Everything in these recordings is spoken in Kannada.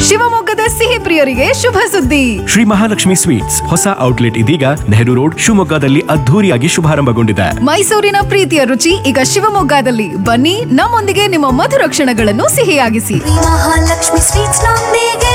ಶಿವಮೊಗ್ಗದ ಸಿಹಿ ಪ್ರಿಯರಿಗೆ ಶುಭ ಸುದ್ದಿ ಶ್ರೀ ಮಹಾಲಕ್ಷ್ಮಿ ಸ್ವೀಟ್ಸ್ ಹೊಸ ಔಟ್ಲೆಟ್ ಇದೀಗ ನೆಹರು ರೋಡ್ ಶಿವಮೊಗ್ಗದಲ್ಲಿ ಅದ್ಧೂರಿಯಾಗಿ ಶುಭಾರಂಭಗೊಂಡಿದೆ ಮೈಸೂರಿನ ಪ್ರೀತಿಯ ರುಚಿ ಈಗ ಶಿವಮೊಗ್ಗದಲ್ಲಿ ಬನ್ನಿ ನಮ್ಮೊಂದಿಗೆ ನಿಮ್ಮ ಮಧುರ ಕ್ಷಣಗಳನ್ನು ಸಿಹಿಯಾಗಿಸಿ ಮಹಾಲಕ್ಷ್ಮಿ ಸ್ವೀಟ್ಸ್ ನೊಂದಿಗೆ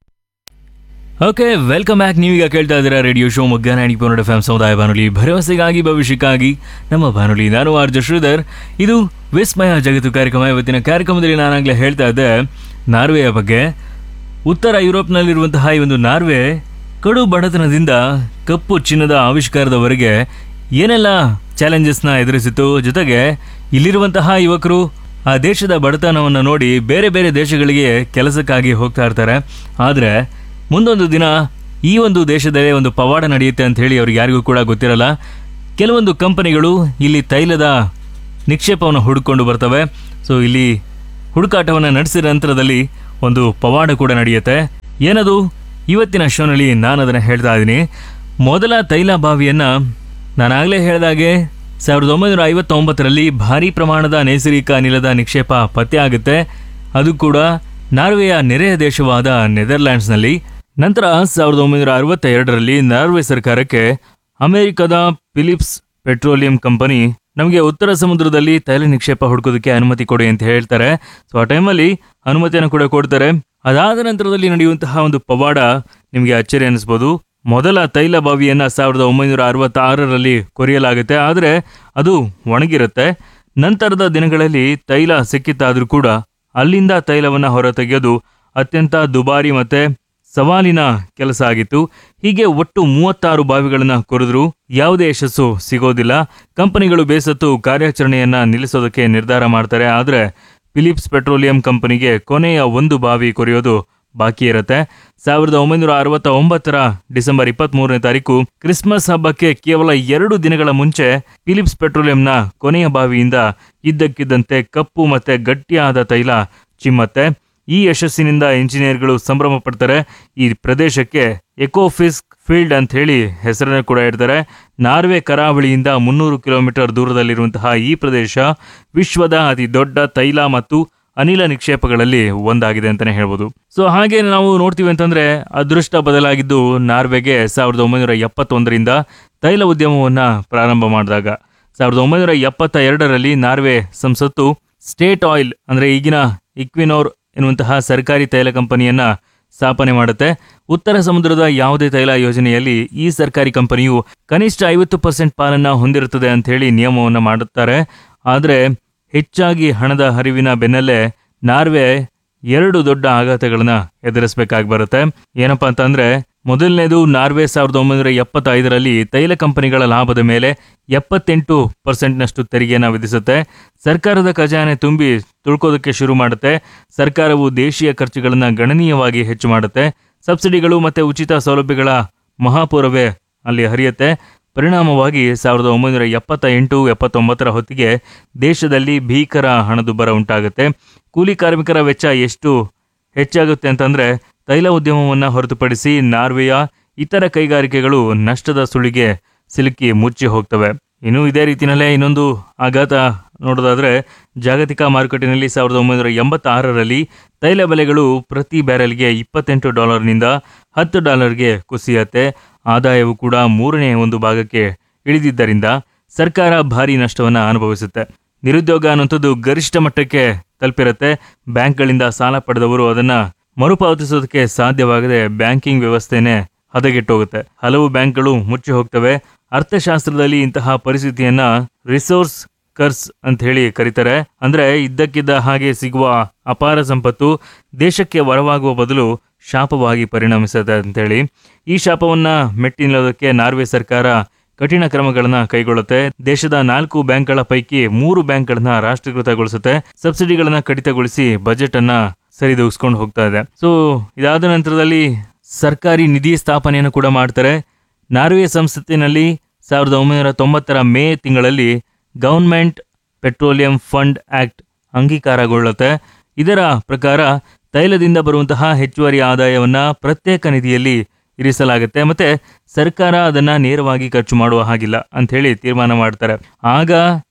ಓಕೆ ವೆಲ್ಕಮ್ ಬ್ಯಾಕ್ ನೀವೀಗ ಕೇಳ್ತಾ ಇದ್ದೀರಾ ರೇಡಿಯೋ ಶೋ ಮೊಗ್ಗ ನಾಡಿ ಪನ್ನಡ ಎಫ್ ಸಮುದಾಯ ಬಾನುಲಿ ಭರವಸೆಗಾಗಿ ಭವಿಷ್ಯಕ್ಕಾಗಿ ನಮ್ಮ ಬಾನುಲಿ ನಾನು ಆರ್ಜ ಶ್ರೀಧರ್ ಇದು ವಿಸ್ಮಯ ಜಗತ್ತು ಕಾರ್ಯಕ್ರಮ ಇವತ್ತಿನ ಕಾರ್ಯಕ್ರಮದಲ್ಲಿ ನಾನಾಗಲೇ ಹೇಳ್ತಾ ಇದ್ದೆ ನಾರ್ವೆಯ ಬಗ್ಗೆ ಉತ್ತರ ಯುರೋಪ್ನಲ್ಲಿರುವಂತಹ ಈ ಒಂದು ನಾರ್ವೆ ಕಡು ಬಡತನದಿಂದ ಕಪ್ಪು ಚಿನ್ನದ ಆವಿಷ್ಕಾರದವರೆಗೆ ಏನೆಲ್ಲ ಚಾಲೆಂಜಸ್ನ ಎದುರಿಸಿತು ಜೊತೆಗೆ ಇಲ್ಲಿರುವಂತಹ ಯುವಕರು ಆ ದೇಶದ ಬಡತನವನ್ನು ನೋಡಿ ಬೇರೆ ಬೇರೆ ದೇಶಗಳಿಗೆ ಕೆಲಸಕ್ಕಾಗಿ ಹೋಗ್ತಾ ಇರ್ತಾರೆ ಆದರೆ ಮುಂದೊಂದು ದಿನ ಈ ಒಂದು ದೇಶದಲ್ಲೇ ಒಂದು ಪವಾಡ ನಡೆಯುತ್ತೆ ಅಂತ ಹೇಳಿ ಅವ್ರಿಗೆ ಯಾರಿಗೂ ಕೂಡ ಗೊತ್ತಿರಲ್ಲ ಕೆಲವೊಂದು ಕಂಪನಿಗಳು ಇಲ್ಲಿ ತೈಲದ ನಿಕ್ಷೇಪವನ್ನು ಹುಡುಕೊಂಡು ಬರ್ತವೆ ಸೊ ಇಲ್ಲಿ ಹುಡುಕಾಟವನ್ನು ನಡೆಸಿದ ನಂತರದಲ್ಲಿ ಒಂದು ಪವಾಡ ಕೂಡ ನಡೆಯುತ್ತೆ ಏನದು ಇವತ್ತಿನ ಶೋನಲ್ಲಿ ನಾನು ಅದನ್ನು ಹೇಳ್ತಾ ಇದ್ದೀನಿ ಮೊದಲ ತೈಲ ಬಾವಿಯನ್ನು ನಾನಾಗಲೇ ಹೇಳಿದಾಗೆ ಸಾವಿರದ ಒಂಬೈನೂರ ಐವತ್ತೊಂಬತ್ತರಲ್ಲಿ ಭಾರೀ ಪ್ರಮಾಣದ ನೈಸರ್ಗಿಕ ಅನಿಲದ ನಿಕ್ಷೇಪ ಪತ್ತೆ ಆಗುತ್ತೆ ಅದು ಕೂಡ ನಾರ್ವೆಯ ನೆರೆಯ ದೇಶವಾದ ನೆದರ್ಲ್ಯಾಂಡ್ಸ್ನಲ್ಲಿ ನಂತರ ಸಾವಿರದ ಒಂಬೈನೂರ ಅರವತ್ತ ಎರಡರಲ್ಲಿ ನಾರ್ವೆ ಸರ್ಕಾರಕ್ಕೆ ಅಮೆರಿಕದ ಫಿಲಿಪ್ಸ್ ಪೆಟ್ರೋಲಿಯಂ ಕಂಪನಿ ನಮಗೆ ಉತ್ತರ ಸಮುದ್ರದಲ್ಲಿ ತೈಲ ನಿಕ್ಷೇಪ ಹುಡುಕೋದಕ್ಕೆ ಅನುಮತಿ ಕೊಡಿ ಅಂತ ಹೇಳ್ತಾರೆ ಸೊ ಆ ಟೈಮಲ್ಲಿ ಅನುಮತಿಯನ್ನು ಕೂಡ ಕೊಡ್ತಾರೆ ಅದಾದ ನಂತರದಲ್ಲಿ ನಡೆಯುವಂತಹ ಒಂದು ಪವಾಡ ನಿಮಗೆ ಅಚ್ಚರಿ ಅನಿಸ್ಬೋದು ಮೊದಲ ತೈಲ ಬಾವಿಯನ್ನ ಸಾವಿರದ ಒಂಬೈನೂರ ಅರವತ್ತಾರರಲ್ಲಿ ಕೊರೆಯಲಾಗುತ್ತೆ ಆದರೆ ಅದು ಒಣಗಿರುತ್ತೆ ನಂತರದ ದಿನಗಳಲ್ಲಿ ತೈಲ ಸಿಕ್ಕಿತ್ತಾದ್ರೂ ಕೂಡ ಅಲ್ಲಿಂದ ತೈಲವನ್ನು ಹೊರತೆಗೆಯೋದು ಅತ್ಯಂತ ದುಬಾರಿ ಮತ್ತೆ ಸವಾಲಿನ ಕೆಲಸ ಆಗಿತ್ತು ಹೀಗೆ ಒಟ್ಟು ಮೂವತ್ತಾರು ಬಾವಿಗಳನ್ನು ಕೊರೆದ್ರು ಯಾವುದೇ ಯಶಸ್ಸು ಸಿಗೋದಿಲ್ಲ ಕಂಪನಿಗಳು ಬೇಸತ್ತು ಕಾರ್ಯಾಚರಣೆಯನ್ನ ನಿಲ್ಲಿಸೋದಕ್ಕೆ ನಿರ್ಧಾರ ಮಾಡ್ತಾರೆ ಆದರೆ ಫಿಲಿಪ್ಸ್ ಪೆಟ್ರೋಲಿಯಂ ಕಂಪನಿಗೆ ಕೊನೆಯ ಒಂದು ಬಾವಿ ಕೊರೆಯೋದು ಬಾಕಿ ಇರುತ್ತೆ ಸಾವಿರದ ಒಂಬೈನೂರ ಅರವತ್ತ ಒಂಬತ್ತರ ಡಿಸೆಂಬರ್ ಇಪ್ಪತ್ತ್ ಮೂರನೇ ತಾರೀಕು ಕ್ರಿಸ್ಮಸ್ ಹಬ್ಬಕ್ಕೆ ಕೇವಲ ಎರಡು ದಿನಗಳ ಮುಂಚೆ ಫಿಲಿಪ್ಸ್ ಪೆಟ್ರೋಲಿಯಂನ ಕೊನೆಯ ಬಾವಿಯಿಂದ ಇದ್ದಕ್ಕಿದ್ದಂತೆ ಕಪ್ಪು ಮತ್ತೆ ಗಟ್ಟಿಯಾದ ತೈಲ ಚಿಮ್ಮತ್ತೆ ಈ ಯಶಸ್ಸಿನಿಂದ ಇಂಜಿನಿಯರ್ಗಳು ಸಂಭ್ರಮ ಪಡ್ತಾರೆ ಈ ಪ್ರದೇಶಕ್ಕೆ ಎಕೋಫಿಸ್ಕ್ ಫೀಲ್ಡ್ ಅಂತ ಹೇಳಿ ಹೆಸರನ್ನು ಕೂಡ ಇಡ್ತಾರೆ ನಾರ್ವೆ ಕರಾವಳಿಯಿಂದ ಮುನ್ನೂರು ಕಿಲೋಮೀಟರ್ ದೂರದಲ್ಲಿರುವಂತಹ ಈ ಪ್ರದೇಶ ವಿಶ್ವದ ಅತಿ ದೊಡ್ಡ ತೈಲ ಮತ್ತು ಅನಿಲ ನಿಕ್ಷೇಪಗಳಲ್ಲಿ ಒಂದಾಗಿದೆ ಅಂತಾನೆ ಹೇಳ್ಬೋದು ಸೊ ಹಾಗೆ ನಾವು ನೋಡ್ತೀವಿ ಅಂತಂದ್ರೆ ಅದೃಷ್ಟ ಬದಲಾಗಿದ್ದು ನಾರ್ವೆಗೆ ಸಾವಿರದ ಒಂಬೈನೂರ ಎಪ್ಪತ್ತೊಂದರಿಂದ ತೈಲ ಉದ್ಯಮವನ್ನ ಪ್ರಾರಂಭ ಮಾಡಿದಾಗ ಸಾವಿರದ ಒಂಬೈನೂರ ಎಪ್ಪತ್ತ ಎರಡರಲ್ಲಿ ನಾರ್ವೆ ಸಂಸತ್ತು ಸ್ಟೇಟ್ ಆಯಿಲ್ ಅಂದ್ರೆ ಈಗಿನ ಇಕ್ವಿನೋರ್ ಎನ್ನುವಂತಹ ಸರ್ಕಾರಿ ತೈಲ ಕಂಪನಿಯನ್ನ ಸ್ಥಾಪನೆ ಮಾಡುತ್ತೆ ಉತ್ತರ ಸಮುದ್ರದ ಯಾವುದೇ ತೈಲ ಯೋಜನೆಯಲ್ಲಿ ಈ ಸರ್ಕಾರಿ ಕಂಪನಿಯು ಕನಿಷ್ಠ ಐವತ್ತು ಪರ್ಸೆಂಟ್ ಪಾಲನ್ನ ಹೊಂದಿರುತ್ತದೆ ಅಂತ ಹೇಳಿ ನಿಯಮವನ್ನು ಮಾಡುತ್ತಾರೆ ಆದರೆ ಹೆಚ್ಚಾಗಿ ಹಣದ ಹರಿವಿನ ಬೆನ್ನಲ್ಲೇ ನಾರ್ವೆ ಎರಡು ದೊಡ್ಡ ಆಘಾತಗಳನ್ನ ಎದುರಿಸಬೇಕಾಗಿ ಬರುತ್ತೆ ಏನಪ್ಪಾ ಅಂತಂದ್ರೆ ಮೊದಲನೇದು ನಾರ್ವೆ ಸಾವಿರದ ಒಂಬೈನೂರ ಎಪ್ಪತ್ತೈದರಲ್ಲಿ ತೈಲ ಕಂಪನಿಗಳ ಲಾಭದ ಮೇಲೆ ಎಪ್ಪತ್ತೆಂಟು ಪರ್ಸೆಂಟ್ನಷ್ಟು ತೆರಿಗೆಯನ್ನು ವಿಧಿಸುತ್ತೆ ಸರ್ಕಾರದ ಖಜಾನೆ ತುಂಬಿ ತುಳ್ಕೋದಕ್ಕೆ ಶುರು ಮಾಡುತ್ತೆ ಸರ್ಕಾರವು ದೇಶೀಯ ಖರ್ಚುಗಳನ್ನು ಗಣನೀಯವಾಗಿ ಹೆಚ್ಚು ಮಾಡುತ್ತೆ ಸಬ್ಸಿಡಿಗಳು ಮತ್ತೆ ಉಚಿತ ಸೌಲಭ್ಯಗಳ ಮಹಾಪೂರವೇ ಅಲ್ಲಿ ಹರಿಯುತ್ತೆ ಪರಿಣಾಮವಾಗಿ ಸಾವಿರದ ಒಂಬೈನೂರ ಎಪ್ಪತ್ತ ಎಂಟು ಎಪ್ಪತ್ತೊಂಬತ್ತರ ಹೊತ್ತಿಗೆ ದೇಶದಲ್ಲಿ ಭೀಕರ ಹಣದುಬ್ಬರ ಉಂಟಾಗುತ್ತೆ ಕೂಲಿ ಕಾರ್ಮಿಕರ ವೆಚ್ಚ ಎಷ್ಟು ಹೆಚ್ಚಾಗುತ್ತೆ ಅಂತಂದ್ರೆ ತೈಲ ಉದ್ಯಮವನ್ನು ಹೊರತುಪಡಿಸಿ ನಾರ್ವೆಯ ಇತರ ಕೈಗಾರಿಕೆಗಳು ನಷ್ಟದ ಸುಳಿಗೆ ಸಿಲುಕಿ ಮುಚ್ಚಿ ಹೋಗ್ತವೆ ಇನ್ನು ಇದೇ ರೀತಿಯಲ್ಲೇ ಇನ್ನೊಂದು ಆಘಾತ ನೋಡೋದಾದ್ರೆ ಜಾಗತಿಕ ಮಾರುಕಟ್ಟೆಯಲ್ಲಿ ಸಾವಿರದ ಒಂಬೈನೂರ ಎಂಬತ್ತಾರರಲ್ಲಿ ತೈಲ ಬೆಲೆಗಳು ಪ್ರತಿ ಬ್ಯಾರೆಲ್ಗೆ ಇಪ್ಪತ್ತೆಂಟು ಡಾಲರ್ನಿಂದ ಹತ್ತು ಡಾಲರ್ಗೆ ಕುಸಿಯತ್ತೆ ಆದಾಯವು ಕೂಡ ಮೂರನೇ ಒಂದು ಭಾಗಕ್ಕೆ ಇಳಿದಿದ್ದರಿಂದ ಸರ್ಕಾರ ಭಾರಿ ನಷ್ಟವನ್ನು ಅನುಭವಿಸುತ್ತೆ ನಿರುದ್ಯೋಗ ಅನ್ನುವಂಥದ್ದು ಗರಿಷ್ಠ ಮಟ್ಟಕ್ಕೆ ತಲುಪಿರುತ್ತೆ ಬ್ಯಾಂಕ್ಗಳಿಂದ ಸಾಲ ಪಡೆದವರು ಅದನ್ನ ಮರುಪಾವತಿಸೋದಕ್ಕೆ ಸಾಧ್ಯವಾಗದೆ ಬ್ಯಾಂಕಿಂಗ್ ವ್ಯವಸ್ಥೆನೇ ಹದಗೆಟ್ಟೋಗುತ್ತೆ ಹಲವು ಬ್ಯಾಂಕ್ಗಳು ಮುಚ್ಚಿ ಹೋಗ್ತವೆ ಅರ್ಥಶಾಸ್ತ್ರದಲ್ಲಿ ಇಂತಹ ಪರಿಸ್ಥಿತಿಯನ್ನ ರಿಸೋರ್ಸ್ ಕರ್ಸ್ ಅಂತ ಹೇಳಿ ಕರೀತಾರೆ ಅಂದ್ರೆ ಇದ್ದಕ್ಕಿದ್ದ ಹಾಗೆ ಸಿಗುವ ಅಪಾರ ಸಂಪತ್ತು ದೇಶಕ್ಕೆ ವರವಾಗುವ ಬದಲು ಶಾಪವಾಗಿ ಪರಿಣಮಿಸುತ್ತೆ ಅಂತೇಳಿ ಈ ಶಾಪವನ್ನ ಮೆಟ್ಟಿ ನಿಲ್ಲೋದಕ್ಕೆ ನಾರ್ವೆ ಸರ್ಕಾರ ಕಠಿಣ ಕ್ರಮಗಳನ್ನ ಕೈಗೊಳ್ಳುತ್ತೆ ದೇಶದ ನಾಲ್ಕು ಬ್ಯಾಂಕ್ಗಳ ಪೈಕಿ ಮೂರು ಬ್ಯಾಂಕ್ಗಳನ್ನ ರಾಷ್ಟ್ರೀಕೃತಗೊಳಿಸುತ್ತೆ ಸಬ್ಸಿಡಿಗಳನ್ನ ಕಡಿತಗೊಳಿಸಿ ಬಜೆಟ್ ಅನ್ನ ಸರಿದೂಗಿಸ್ಕೊಂಡು ಹೋಗ್ತಾ ಇದೆ ಸೊ ಇದಾದ ನಂತರದಲ್ಲಿ ಸರ್ಕಾರಿ ನಿಧಿ ಸ್ಥಾಪನೆಯನ್ನು ಕೂಡ ಮಾಡ್ತಾರೆ ನಾರ್ವೆ ಸಂಸತ್ತಿನಲ್ಲಿ ಸಾವಿರದ ಒಂಬೈನೂರ ತೊಂಬತ್ತರ ಮೇ ತಿಂಗಳಲ್ಲಿ ಗವರ್ಮೆಂಟ್ ಪೆಟ್ರೋಲಿಯಂ ಫಂಡ್ ಆಕ್ಟ್ ಅಂಗೀಕಾರಗೊಳ್ಳುತ್ತೆ ಇದರ ಪ್ರಕಾರ ತೈಲದಿಂದ ಬರುವಂತಹ ಹೆಚ್ಚುವರಿ ಆದಾಯವನ್ನ ಪ್ರತ್ಯೇಕ ನಿಧಿಯಲ್ಲಿ ಇರಿಸಲಾಗುತ್ತೆ ಮತ್ತೆ ಸರ್ಕಾರ ಅದನ್ನ ನೇರವಾಗಿ ಖರ್ಚು ಮಾಡುವ ಹಾಗಿಲ್ಲ ಅಂತ ಹೇಳಿ ತೀರ್ಮಾನ ಮಾಡ್ತಾರೆ ಆಗ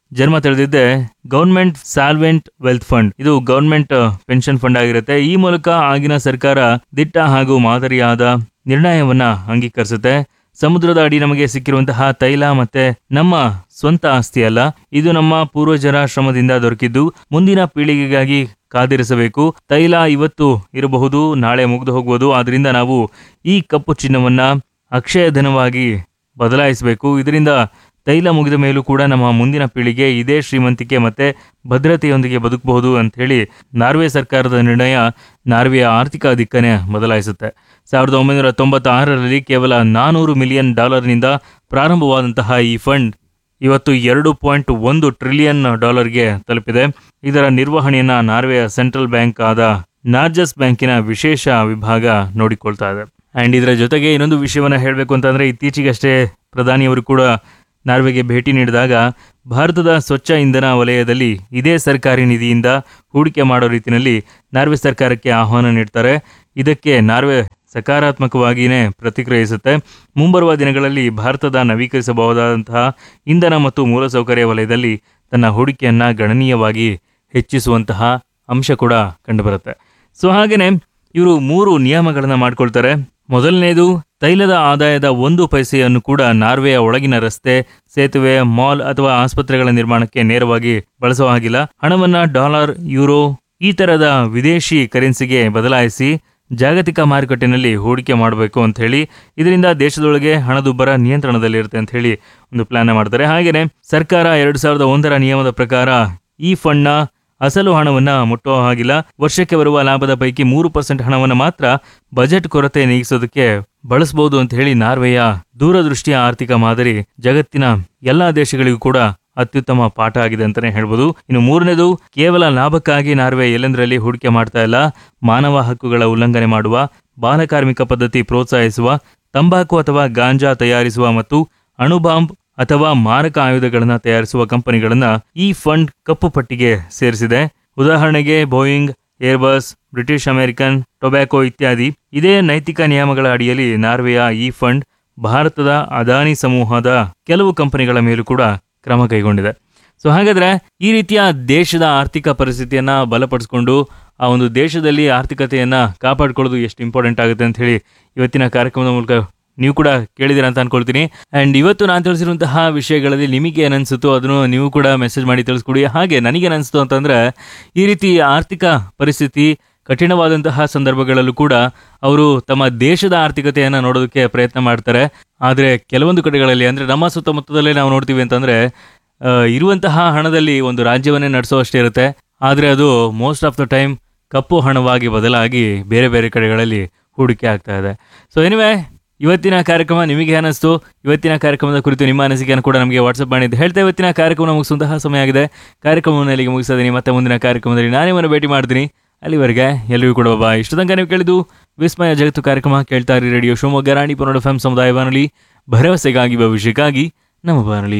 ಜನ್ಮ ತಳೆದಿದ್ದೆ ಗೌರ್ಮೆಂಟ್ ಸಾಲ್ವೆಂಟ್ ವೆಲ್ತ್ ಫಂಡ್ ಇದು ಗೌರ್ಮೆಂಟ್ ಪೆನ್ಷನ್ ಫಂಡ್ ಆಗಿರುತ್ತೆ ಈ ಮೂಲಕ ಆಗಿನ ಸರ್ಕಾರ ದಿಟ್ಟ ಹಾಗೂ ಮಾದರಿಯಾದ ನಿರ್ಣಯವನ್ನ ಅಂಗೀಕರಿಸುತ್ತೆ ಸಮುದ್ರದ ಅಡಿ ನಮಗೆ ಸಿಕ್ಕಿರುವಂತಹ ತೈಲ ಮತ್ತೆ ನಮ್ಮ ಸ್ವಂತ ಆಸ್ತಿ ಅಲ್ಲ ಇದು ನಮ್ಮ ಪೂರ್ವಜರ ಶ್ರಮದಿಂದ ದೊರಕಿದ್ದು ಮುಂದಿನ ಪೀಳಿಗೆಗಾಗಿ ಕಾದಿರಿಸಬೇಕು ತೈಲ ಇವತ್ತು ಇರಬಹುದು ನಾಳೆ ಮುಗಿದು ಹೋಗುವುದು ಆದ್ರಿಂದ ನಾವು ಈ ಕಪ್ಪು ಚಿನ್ನವನ್ನ ಅಕ್ಷಯ ಧನವಾಗಿ ಬದಲಾಯಿಸಬೇಕು ಇದರಿಂದ ತೈಲ ಮುಗಿದ ಮೇಲೂ ಕೂಡ ನಮ್ಮ ಮುಂದಿನ ಪೀಳಿಗೆ ಇದೇ ಶ್ರೀಮಂತಿಕೆ ಮತ್ತೆ ಭದ್ರತೆಯೊಂದಿಗೆ ಬದುಕಬಹುದು ಅಂತ ಹೇಳಿ ನಾರ್ವೆ ಸರ್ಕಾರದ ನಿರ್ಣಯ ನಾರ್ವೆಯ ಆರ್ಥಿಕ ದಿಕ್ಕನ್ನೇ ಬದಲಾಯಿಸುತ್ತೆ ಸಾವಿರದ ಒಂಬೈನೂರ ತೊಂಬತ್ತಾರರಲ್ಲಿ ಕೇವಲ ನಾನೂರು ಮಿಲಿಯನ್ ಡಾಲರ್ನಿಂದ ಪ್ರಾರಂಭವಾದಂತಹ ಈ ಫಂಡ್ ಇವತ್ತು ಎರಡು ಪಾಯಿಂಟ್ ಒಂದು ಟ್ರಿಲಿಯನ್ ಡಾಲರ್ಗೆ ತಲುಪಿದೆ ಇದರ ನಿರ್ವಹಣೆಯನ್ನ ನಾರ್ವೆಯ ಸೆಂಟ್ರಲ್ ಬ್ಯಾಂಕ್ ಆದ ನಾರ್ಜಸ್ ಬ್ಯಾಂಕಿನ ವಿಶೇಷ ವಿಭಾಗ ನೋಡಿಕೊಳ್ತಾ ಇದೆ ಅಂಡ್ ಇದರ ಜೊತೆಗೆ ಇನ್ನೊಂದು ವಿಷಯವನ್ನ ಹೇಳಬೇಕು ಅಂತಂದ್ರೆ ಇತ್ತೀಚೆಗಷ್ಟೇ ಪ್ರಧಾನಿಯವರು ಕೂಡ ನಾರ್ವೆಗೆ ಭೇಟಿ ನೀಡಿದಾಗ ಭಾರತದ ಸ್ವಚ್ಛ ಇಂಧನ ವಲಯದಲ್ಲಿ ಇದೇ ಸರ್ಕಾರಿ ನಿಧಿಯಿಂದ ಹೂಡಿಕೆ ಮಾಡೋ ರೀತಿಯಲ್ಲಿ ನಾರ್ವೆ ಸರ್ಕಾರಕ್ಕೆ ಆಹ್ವಾನ ನೀಡ್ತಾರೆ ಇದಕ್ಕೆ ನಾರ್ವೆ ಸಕಾರಾತ್ಮಕವಾಗಿಯೇ ಪ್ರತಿಕ್ರಿಯಿಸುತ್ತೆ ಮುಂಬರುವ ದಿನಗಳಲ್ಲಿ ಭಾರತದ ನವೀಕರಿಸಬಹುದಾದಂತಹ ಇಂಧನ ಮತ್ತು ಮೂಲಸೌಕರ್ಯ ವಲಯದಲ್ಲಿ ತನ್ನ ಹೂಡಿಕೆಯನ್ನ ಗಣನೀಯವಾಗಿ ಹೆಚ್ಚಿಸುವಂತಹ ಅಂಶ ಕೂಡ ಕಂಡುಬರುತ್ತೆ ಸೊ ಹಾಗೇನೆ ಇವರು ಮೂರು ನಿಯಮಗಳನ್ನ ಮಾಡ್ಕೊಳ್ತಾರೆ ಮೊದಲನೇದು ತೈಲದ ಆದಾಯದ ಒಂದು ಪೈಸೆಯನ್ನು ಕೂಡ ನಾರ್ವೆಯ ಒಳಗಿನ ರಸ್ತೆ ಸೇತುವೆ ಮಾಲ್ ಅಥವಾ ಆಸ್ಪತ್ರೆಗಳ ನಿರ್ಮಾಣಕ್ಕೆ ನೇರವಾಗಿ ಬಳಸುವ ಹಾಗಿಲ್ಲ ಹಣವನ್ನ ಡಾಲರ್ ಯುರೋ ಈ ತರದ ವಿದೇಶಿ ಕರೆನ್ಸಿಗೆ ಬದಲಾಯಿಸಿ ಜಾಗತಿಕ ಮಾರುಕಟ್ಟೆನಲ್ಲಿ ಹೂಡಿಕೆ ಮಾಡಬೇಕು ಅಂತ ಹೇಳಿ ಇದರಿಂದ ದೇಶದೊಳಗೆ ಹಣದುಬ್ಬರ ನಿಯಂತ್ರಣದಲ್ಲಿರುತ್ತೆ ಅಂತ ಹೇಳಿ ಒಂದು ಪ್ಲಾನ್ ಮಾಡ್ತಾರೆ ಹಾಗೇನೆ ಸರ್ಕಾರ ಎರಡ್ ಸಾವಿರದ ಒಂದರ ನಿಯಮದ ಪ್ರಕಾರ ಈ ಫಂಡ್ನ ಅಸಲು ಹಣವನ್ನ ಮುಟ್ಟುವ ಹಾಗಿಲ್ಲ ವರ್ಷಕ್ಕೆ ಬರುವ ಲಾಭದ ಪೈಕಿ ಮೂರು ಪರ್ಸೆಂಟ್ ಹಣವನ್ನ ಮಾತ್ರ ಬಜೆಟ್ ಕೊರತೆ ನೀಗಿಸೋದಕ್ಕೆ ಬಳಸಬಹುದು ಅಂತ ಹೇಳಿ ನಾರ್ವೆಯ ದೂರದೃಷ್ಟಿಯ ಆರ್ಥಿಕ ಮಾದರಿ ಜಗತ್ತಿನ ಎಲ್ಲಾ ದೇಶಗಳಿಗೂ ಕೂಡ ಅತ್ಯುತ್ತಮ ಪಾಠ ಆಗಿದೆ ಅಂತಾನೆ ಹೇಳ್ಬೋದು ಇನ್ನು ಮೂರನೇದು ಕೇವಲ ಲಾಭಕ್ಕಾಗಿ ನಾರ್ವೆ ಎಲ್ಲೆಂದರಲ್ಲಿ ಹೂಡಿಕೆ ಮಾಡ್ತಾ ಇಲ್ಲ ಮಾನವ ಹಕ್ಕುಗಳ ಉಲ್ಲಂಘನೆ ಮಾಡುವ ಬಾಲಕಾರ್ಮಿಕ ಪದ್ಧತಿ ಪ್ರೋತ್ಸಾಹಿಸುವ ತಂಬಾಕು ಅಥವಾ ಗಾಂಜಾ ತಯಾರಿಸುವ ಮತ್ತು ಅಣುಬಾಂಬ್ ಅಥವಾ ಮಾರಕ ಆಯುಧಗಳನ್ನು ತಯಾರಿಸುವ ಕಂಪನಿಗಳನ್ನ ಈ ಫಂಡ್ ಕಪ್ಪು ಪಟ್ಟಿಗೆ ಸೇರಿಸಿದೆ ಉದಾಹರಣೆಗೆ Boeing Airbus British American tobacco ಇತ್ಯಾದಿ ಇದೇ ನೈತಿಕ ನಿಯಮಗಳ ಅಡಿಯಲ್ಲಿ ನಾರ್ವೆಯ ಈ ಫಂಡ್ ಭಾರತದ ಅದಾನಿ ಸಮೂಹದ ಕೆಲವು ಕಂಪನಿಗಳ ಮೇಲೂ ಕೂಡ ಕ್ರಮ ಕೈಗೊಂಡಿದೆ ಸೊ ಹಾಗಾದ್ರೆ ಈ ರೀತಿಯ ದೇಶದ ಆರ್ಥಿಕ ಪರಿಸ್ಥಿತಿಯನ್ನ ಬಲಪಡಿಸಿಕೊಂಡು ಆ ಒಂದು ದೇಶದಲ್ಲಿ ಆರ್ಥಿಕತೆಯನ್ನ ಕಾಪಾಡ್ಕೊಳ್ಳೋದು ಎಷ್ಟು ಇಂಪಾರ್ಟೆಂಟ್ ಆಗುತ್ತೆ ಅಂತ ಹೇಳಿ ಇವತ್ತಿನ ಕಾರ್ಯಕ್ರಮದ ಮೂಲಕ ನೀವು ಕೂಡ ಕೇಳಿದಿರ ಅಂತ ಅನ್ಕೊಳ್ತೀನಿ ಅಂಡ್ ಇವತ್ತು ನಾನು ತಿಳಿಸಿರುವಂತಹ ವಿಷಯಗಳಲ್ಲಿ ನಿಮಗೆ ಏನನ್ಸುತ್ತೋ ಅದನ್ನು ನೀವು ಕೂಡ ಮೆಸೇಜ್ ಮಾಡಿ ತಿಳಿಸ್ಕೊಡಿ ಹಾಗೆ ನನಗೇನು ಅನಿಸ್ತು ಅಂತಂದ್ರೆ ಈ ರೀತಿ ಆರ್ಥಿಕ ಪರಿಸ್ಥಿತಿ ಕಠಿಣವಾದಂತಹ ಸಂದರ್ಭಗಳಲ್ಲೂ ಕೂಡ ಅವರು ತಮ್ಮ ದೇಶದ ಆರ್ಥಿಕತೆಯನ್ನು ನೋಡೋದಕ್ಕೆ ಪ್ರಯತ್ನ ಮಾಡ್ತಾರೆ ಆದರೆ ಕೆಲವೊಂದು ಕಡೆಗಳಲ್ಲಿ ಅಂದರೆ ನಮ್ಮ ಸುತ್ತಮುತ್ತದಲ್ಲೇ ನಾವು ನೋಡ್ತೀವಿ ಅಂತಂದ್ರೆ ಆ, ಇರುವಂತಹ ಹಣದಲ್ಲಿ ಒಂದು ರಾಜ್ಯವನ್ನೇ ನಡೆಸೋಷ್ಟೇ ಇರುತ್ತೆ ಆದರೆ ಅದು ಮೋಸ್ಟ್ ಆಫ್ ದ ಟೈಮ್ ಕಪ್ಪು ಹಣವಾಗಿ ಬದಲಾಗಿ ಬೇರೆ ಬೇರೆ ಕಡೆಗಳಲ್ಲಿ ಹೂಡಿಕೆ ಆಗ್ತಾ ಇದೆ ಸೊ ಎನಿವೆ ಇವತ್ತಿನ ಕಾರ್ಯಕ್ರಮ ನಿಮಗೆ ಅನಿಸ್ತು ಇವತ್ತಿನ ಕಾರ್ಯಕ್ರಮದ ಕುರಿತು ನಿಮ್ಮ ಅನಿಸಿಕೆಯನ್ನು ಕೂಡ ನಮಗೆ ವಾಟ್ಸಪ್ ಮಾಡಿದ್ದು ಹೇಳ್ತಾ ಇವತ್ತಿನ ಕಾರ್ಯಕ್ರಮ ಮುಗಿಸುವಂತಹ ಸಮಯ ಆಗಿದೆ ಕಾರ್ಯಕ್ರಮವನ್ನು ಇಲ್ಲಿಗೆ ಮುಗಿಸಿದ್ದೀನಿ ಮತ್ತೆ ಮುಂದಿನ ಕಾರ್ಯಕ್ರಮದಲ್ಲಿ ನಾನೇ ನಿಮ್ಮನ್ನು ಭೇಟಿ ಮಾಡ್ತೀನಿ ಅಲ್ಲಿವರೆಗೆ ಎಲ್ಲರಿಗೂ ಕೂಡ ಬಾ ಇಷ್ಟು ತನಕ ನೀವು ಕೇಳಿದ್ದು ವಿಸ್ಮಯ ಜಗತ್ತು ಕಾರ್ಯಕ್ರಮ ಕೇಳ್ತಾ ಇರಿ ರೇಡಿಯೋ ಶಿವಮೊಗ್ಗ ರಾಣಿ ಪನ್ನಡ ಎಫ್ ಸಮುದಾಯ ಬಾನುಲಿ ಭರವಸೆಗಾಗಿ ಭವಿಷ್ಯಕ್ಕಾಗಿ ನಮ್ಮ ಬಾನುಲಿ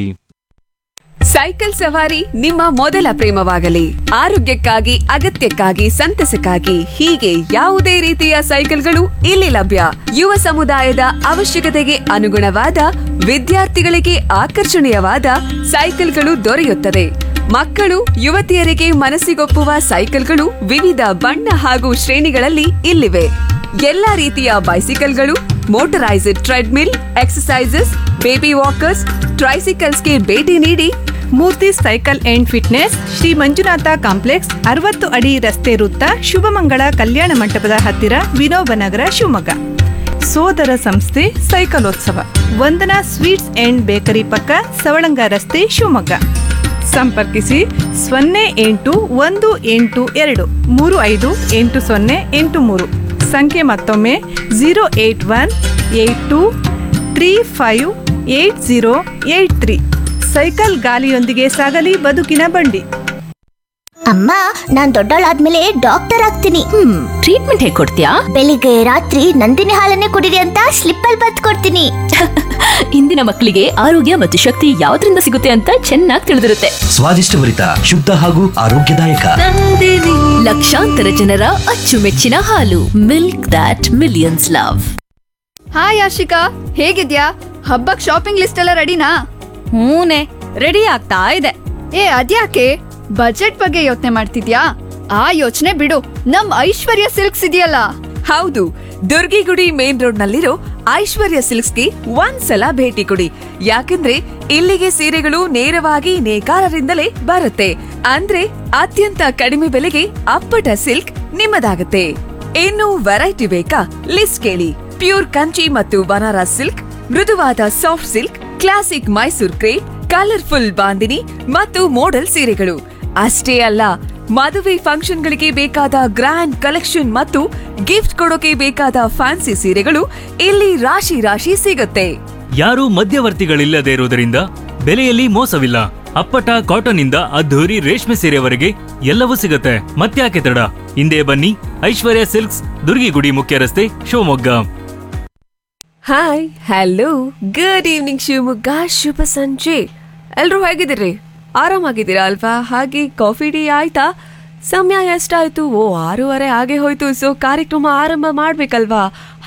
ಸೈಕಲ್ ಸವಾರಿ ನಿಮ್ಮ ಮೊದಲ ಪ್ರೇಮವಾಗಲಿ ಆರೋಗ್ಯಕ್ಕಾಗಿ ಅಗತ್ಯಕ್ಕಾಗಿ ಸಂತಸಕ್ಕಾಗಿ ಹೀಗೆ ಯಾವುದೇ ರೀತಿಯ ಸೈಕಲ್ಗಳು ಇಲ್ಲಿ ಲಭ್ಯ ಯುವ ಸಮುದಾಯದ ಅವಶ್ಯಕತೆಗೆ ಅನುಗುಣವಾದ ವಿದ್ಯಾರ್ಥಿಗಳಿಗೆ ಆಕರ್ಷಣೀಯವಾದ ಸೈಕಲ್ಗಳು ದೊರೆಯುತ್ತದೆ ಮಕ್ಕಳು ಯುವತಿಯರಿಗೆ ಮನಸ್ಸಿಗೊಪ್ಪುವ ಸೈಕಲ್ಗಳು ವಿವಿಧ ಬಣ್ಣ ಹಾಗೂ ಶ್ರೇಣಿಗಳಲ್ಲಿ ಇಲ್ಲಿವೆ ಎಲ್ಲಾ ರೀತಿಯ ಬೈಸಿಕಲ್ಗಳು motorized treadmill exercises baby walkers ಟ್ರೈಸಿಕಲ್ಸ್ಗೆ ಭೇಟಿ ನೀಡಿ Murthy cycle and fitness Sri Manjunatha complex ಅರವತ್ತು ಅಡಿ ರಸ್ತೆ ವೃತ್ತ ಶುಭಮಂಗಳ ಕಲ್ಯಾಣ ಮಂಟಪದ ಹತ್ತಿರ ವಿನೋಬನಗರ ಶಿವಮೊಗ್ಗ ಸೋದರ ಸಂಸ್ಥೆ ಸೈಕಲೋತ್ಸವ ವಂದನಾ ಸ್ವೀಟ್ಸ್ ಅಂಡ್ ಬೇಕರಿ ಪಕ್ಕ ಸವಳಂಗ ರಸ್ತೆ ಶಿವಮೊಗ್ಗ ಸಂಪರ್ಕಿಸಿ ಸೊನ್ನೆ ಎಂಟು ಒಂದು ಎಂಟು ಎರಡು ಮೂರು ಐದು ಎಂಟು ಸೊನ್ನೆ ಎಂಟು ಮೂರು ಸಂಖ್ಯೆ ಮತ್ತೊಮ್ಮೆ zero eight one eight two three five eight zero eight three cycle ಗಾಲಿಯೊಂದಿಗೆ ಸಾಗಲಿ ಬದುಕಿನ ಬಂಡಿ ಅಮ್ಮ ನಾನ್ ದೊಡ್ಡವಳಾದ್ಮೇಲೆ ಡಾಕ್ಟರ್ ಆಗ್ತೀನಿ ಹ್ಮ್ ಟ್ರೀಟ್ಮೆಂಟ್ ಹೇಗೆ ಕೊಡ್ತೀಯಾ ಬೆಳಿಗ್ಗೆ ರಾತ್ರಿ ನಂದಿನಿ ಹಾಲನ್ನೇ ಕುಡಿರಿ ಅಂತ ಸ್ಲಿಪ್ ಅಲ್ಲಿ ಬತ್ ಕೊಡ್ತೀನಿ ಇಂದಿನ ಮಕ್ಕಳಿಗೆ ಆರೋಗ್ಯ ಮತ್ತು ಶಕ್ತಿ ಯಾವ್ದ್ರಿಂದ ಸಿಗುತ್ತೆ ಅಂತ ಚೆನ್ನಾಗಿ ತಿಳಿದಿರುತ್ತೆ ಸ್ವಾದಿಷ್ಟಭರಿತ ಶುದ್ಧ ಹಾಗೂ ಆರೋಗ್ಯದಾಯಕ ಲಕ್ಷಾಂತರ ಜನರ ಅಚ್ಚುಮೆಚ್ಚಿನ ಹಾಲು milk that millions love hi Ashika ಹೇಗಿದ್ಯಾ ಹಬ್ಬಕ್ ಶಾಪಿಂಗ್ ಲಿಸ್ಟ್ ಎಲ್ಲ ರೆಡಿನಾ ಹೂನೆ ರೆಡಿ ಆಗ್ತಾ ಇದೆ ಏ ಅದ್ಯಾಕೆ ಬಜೆಟ್ ಬಗ್ಗೆ ಯೋಚನೆ ಮಾಡ್ತಿದ್ಯಾ ಆ ಯೋಚನೆ ಬಿಡು ನಮ್ ಐಶ್ವರ್ಯ ಸಿಲ್ಕ್ಸ್ ಇದೆಯಲ್ಲ ಹೌದು ದುರ್ಗಿಗುಡಿ ಮೇನ್ ರೋಡ್ ನಲ್ಲಿರೋ ಐಶ್ವರ್ಯ ಸಿಲ್ಕ್ಸ್ಗೆ ಒಂದ್ಸಲ ಭೇಟಿ ಕೊಡಿ ಯಾಕಂದ್ರೆ ಇಲ್ಲಿಗೆ ಸೀರೆಗಳು ನೇರವಾಗಿ ನೇಕಾರರಿಂದಲೇ ಬರುತ್ತೆ ಅಂದ್ರೆ ಅತ್ಯಂತ ಕಡಿಮೆ ಬೆಲೆಗೆ ಅಪ್ಪಟ ಸಿಲ್ಕ್ ನಿಮ್ಮದಾಗುತ್ತೆ ಇನ್ನು ವೆರೈಟಿ ಬೇಕಾ ಲಿಸ್ಟ್ ಕೇಳಿ ಪ್ಯೂರ್ ಕಂಚಿ ಮತ್ತು ಬನಾರಸ್ ಸಿಲ್ಕ್ ಮೃದುವಾದ soft silk classic Mysore crepe colourful bandhani ಮತ್ತು ಮೋಡಲ್ ಸೀರೆಗಳು ಅಷ್ಟೇ ಅಲ್ಲ ಮದುವೆ ಫಂಕ್ಷನ್ಗಳಿಗೆ ಬೇಕಾದ ಗ್ರ್ಯಾಂಡ್ ಕಲೆಕ್ಷನ್ ಮತ್ತು ಗಿಫ್ಟ್ ಕೊಡೋಕೆ ಬೇಕಾದ ಫ್ಯಾನ್ಸಿ ಸೀರೆಗಳು ಇಲ್ಲಿ ರಾಶಿ ರಾಶಿ ಸಿಗುತ್ತೆ ಯಾರೂ ಮಧ್ಯವರ್ತಿಗಳಿಲ್ಲದೆ ಇರುವುದರಿಂದ ಬೆಲೆಯಲ್ಲಿ ಮೋಸವಿಲ್ಲ ಅಪ್ಪಟ ಕಾಟನ್ ಇಂದ ಅದ್ಧೂರಿ ರೇಷ್ಮೆ ಸೀರೆವರೆಗೆ ಎಲ್ಲವೂ ಸಿಗುತ್ತೆ ಮತ್ತ್ಯಾಕೆ ತಡ ಹಿಂದೆ ಬನ್ನಿ ಐಶ್ವರ್ಯ ಸಿಲ್ಕ್ಸ್ ದುರ್ಗಿಗುಡಿ ಮುಖ್ಯ ರಸ್ತೆ Shivamogga hi hello good evening Shivamogga ಶುಭ ಸಂಜೆ ಎಲ್ರೂ ಹೇಗಿದ್ದೀರಿ ಆರಾಮಾಗಿದ್ದೀರಾ ಅಲ್ವಾ ಹಾಗೆ ಕಾಫಿ ಟೀ ಆಯ್ತಾ ಸಮಯ ಎಷ್ಟಾಯ್ತು ಓ ಆರೂವರೆ ಹಾಗೆ ಹೋಯ್ತು ಸೊ ಕಾರ್ಯಕ್ರಮ ಆರಂಭ ಮಾಡ್ಬೇಕಲ್ವಾ